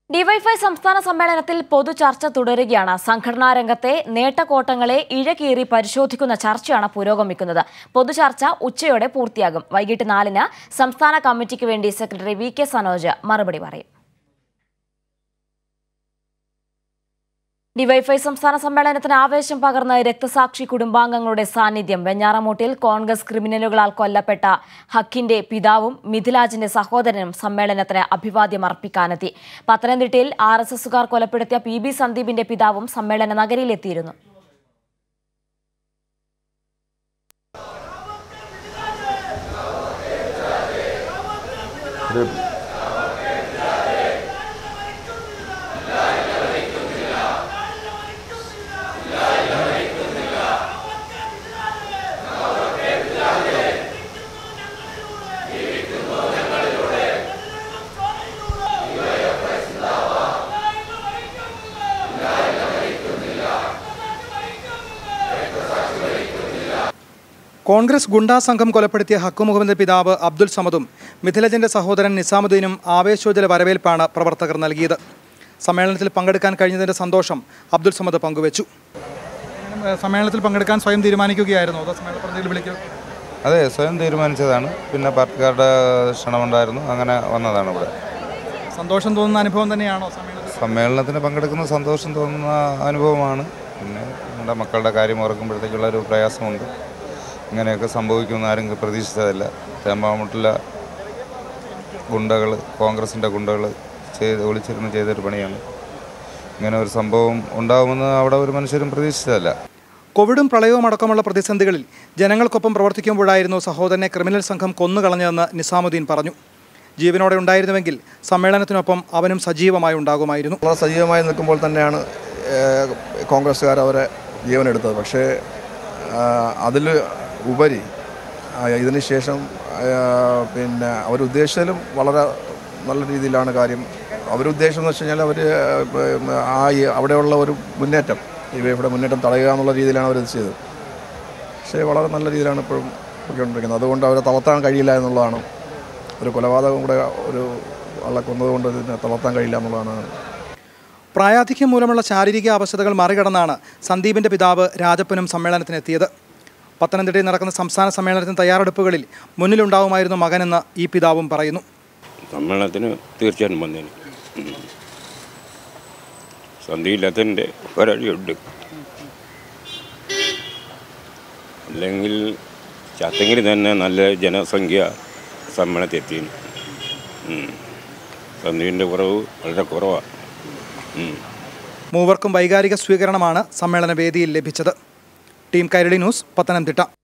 DYFI സംസ്ഥാന സമ്മേളനത്തിൽ പൊതു ചർച്ച തുടരുകയാണ് സംഘടനാ രംഗത്തെ നേട്ടക്കോട്ടങ്ങളെ ഇഴകീറി പരിശോധിക്കുന്ന ചർച്ചയാണ് പുരോഗമിക്കുന്നത് പൊതുചർച്ച ഉച്ചയോടെ പൂർത്തിയാകും വൈകിട്ട് നാലിന് സംസ്ഥാന കമ്മിറ്റിക്ക് വേണ്ടി സെക്രട്ടറി വി കെ സനോജ് മറുപടി പറയും ഡിവൈഫൈ സംസ്ഥാന സമ്മേളനത്തിന് ആവേശം പകർന്ന് രക്തസാക്ഷി കുടുംബാംഗങ്ങളുടെ സാന്നിധ്യം വെഞ്ഞാറമൂട്ടിൽ കോൺഗ്രസ് ക്രിമിനലുകളാൽ കൊല്ലപ്പെട്ട ഹക്കിന്റെ പിതാവും മിഥിലാജിന്റെ സഹോദരനും സമ്മേളനത്തിന് അഭിവാദ്യം അർപ്പിക്കാനെത്തി പത്തനംതിട്ടയിൽ ആർ എസ് എസുകാർ കൊലപ്പെടുത്തിയ പി ബി സന്ദീപിന്റെ പിതാവും സമ്മേളന നഗരിയിലെത്തിയിരുന്നു കോൺഗ്രസ് ഗുണ്ടാ സംഘം കൊലപ്പെടുത്തിയ ഹക്കു മുഹമ്മദിന്റെ പിതാവ് അബ്ദുൽ സമദും മിഥിലജന്റെ സഹോദരൻ നിസാമുദ്ദീനും ആവേശോജ്വല വരവേൽപ്പാണ് പ്രവർത്തകർ നൽകിയത് സമ്മേളനത്തിൽ പങ്കെടുക്കാൻ കഴിഞ്ഞതിന്റെ സന്തോഷം അബ്ദുൽ സമദ് പങ്കുവച്ചു സമ്മേളനത്തിൽ പങ്കെടുക്കാൻ സ്വയം തീരുമാനിക്കുകയായിരുന്നു അതോ സമ്മേളനത്തിൽ വിളിക്കും അതെ സ്വയം തീരുമാനിച്ചതാണ് പിന്നെ പാർട്ടിക്കാരുടെ ക്ഷണമുണ്ടായിരുന്നു അങ്ങനെ വന്നതാണ് ഇവിടെ സന്തോഷം തോന്നുന്ന അനുഭവം തന്നെയാണോ സമ്മേളനത്തിൽ സമ്മേളനത്തിന് പങ്കെടുക്കുന്ന സന്തോഷം തോന്നുന്ന അനുഭവമാണ് പിന്നെ നമ്മുടെ മക്കളുടെ കാര്യം ഓർക്കുമ്പോഴത്തേക്കുള്ള ഒരു പ്രയാസമുണ്ട് ഇങ്ങനെയൊക്കെ സംഭവിക്കുമെന്ന് ആരും പ്രതീക്ഷിച്ചതല്ല തേമ്പാമുട്ടിലെ ഗുണ്ടകൾ കോൺഗ്രസിൻ്റെ ഗുണ്ടകൾ ചെയ്ത് ഒളിച്ചിരുന്ന് ചെയ്തൊരു പണിയാണ് ഇങ്ങനെ ഒരു സംഭവം ഉണ്ടാകുമെന്ന് അവിടെ ഒരു മനുഷ്യരും പ്രതീക്ഷിച്ചതല്ല കോവിഡും പ്രളയവും അടക്കമുള്ള പ്രതിസന്ധികളിൽ ജനങ്ങൾക്കൊപ്പം പ്രവർത്തിക്കുമ്പോഴായിരുന്നു സഹോദരനെ ക്രിമിനൽ സംഘം കൊന്നുകളഞ്ഞതെന്ന് നിസാമുദ്ദീൻ പറഞ്ഞു ജീവനോടെ ഉണ്ടായിരുന്നുവെങ്കിൽ സമ്മേളനത്തിനൊപ്പം അവനും സജീവമായി ഉണ്ടാകുമായിരുന്നു വളരെ സജീവമായി നിൽക്കുമ്പോൾ തന്നെയാണ് ഏഹ്, കോൺഗ്രസ്സുകാർ അവരെ ജീവനെടുത്തത് പക്ഷേ അതിൽ ഉപരി ആ, ഇതിന് ശേഷം ആ, പിന്നെ അവരുദ്ദേശിച്ചതിലും വളരെ നല്ല രീതിയിലാണ് കാര്യം അവരുദ്ദേശം എന്ന് വെച്ച് കഴിഞ്ഞാൽ അവർ ആ ഈ അവിടെയുള്ള ഒരു മുന്നേറ്റം ഇവയുടെ മുന്നേറ്റം തടയുക എന്നുള്ള രീതിയിലാണ് അവർ ചെയ്തത് പക്ഷേ വളരെ നല്ല രീതിയിലാണ് ഇപ്പോഴും പൊയ്ക്കൊണ്ടിരിക്കുന്നത് അതുകൊണ്ട് അവരെ തളർത്താൻ കഴിയില്ല എന്നുള്ളതാണ് ഒരു കൊലപാതകം കൂടെ ഒരു ആളെ കൊന്നതുകൊണ്ട് ഇതിനെ തളർത്താൻ കഴിയില്ല എന്നുള്ളതാണ് പ്രായാധിക്യം മൂലമുള്ള ശാരീരിക അവശതകൾ മറികടന്നാണ് സന്ദീപിന്റെ പിതാവ് രാജപ്പനും സമ്മേളനത്തിനെത്തിയത് പത്തനംതിട്ടയിൽ നടക്കുന്ന സംസ്ഥാന സമ്മേളനത്തിന് തയ്യാറെടുപ്പുകളിൽ മുന്നിലുണ്ടാവുമായിരുന്നു മകനെന്ന് ഈ പിതാവും പറയുന്നു സമ്മേളനത്തിന് തീർച്ചയായും വന്നേനെ സന്ധിയില്ലാത്തതിൻ്റെ ഒരടിയുണ്ട് അല്ലെങ്കിൽ ചത്തങ്കിരി തന്നെ നല്ല ജനസംഖ്യ സമ്മേളനത്തിൽ എത്തിയിരുന്നു സന്ധിൻ്റെ കുറവ് വളരെ കുറവാണ് മൂവർക്കും വൈകാരിക സ്വീകരണമാണ് സമ്മേളന വേദിയിൽ ലഭിച്ചത് ടീം കൈരളി ന്യൂസ് പത്തനംതിട്ട